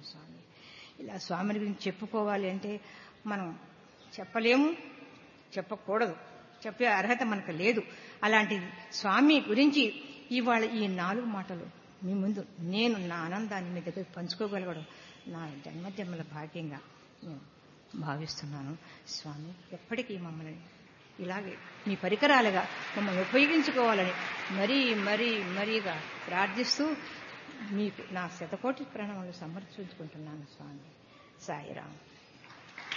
స్వామి ఇలా స్వామిని గురించి చెప్పుకోవాలి అంటే మనం చెప్పలేము చెప్పకూడదు చెప్పే అర్హత మనకు లేదు అలాంటి స్వామి గురించి ఇవాళ ఈ నాలుగు మాటలు మీ ముందు నేను నా ఆనందాన్ని మీ దగ్గర పంచుకోగలగడం నా జన్మజన్మల భాగ్యంగా నేను భావిస్తున్నాను స్వామి ఎప్పటికీ మమ్మల్ని ఇలాగే మీ పరికరాలుగా మమ్మల్ని ఉపయోగించుకోవాలని మరీ మరీ మరీగా ప్రార్థిస్తూ మీకు నా శతకోటి ప్రణామాలు సమర్పించుకుంటున్నాను స్వామి సాయిరామ్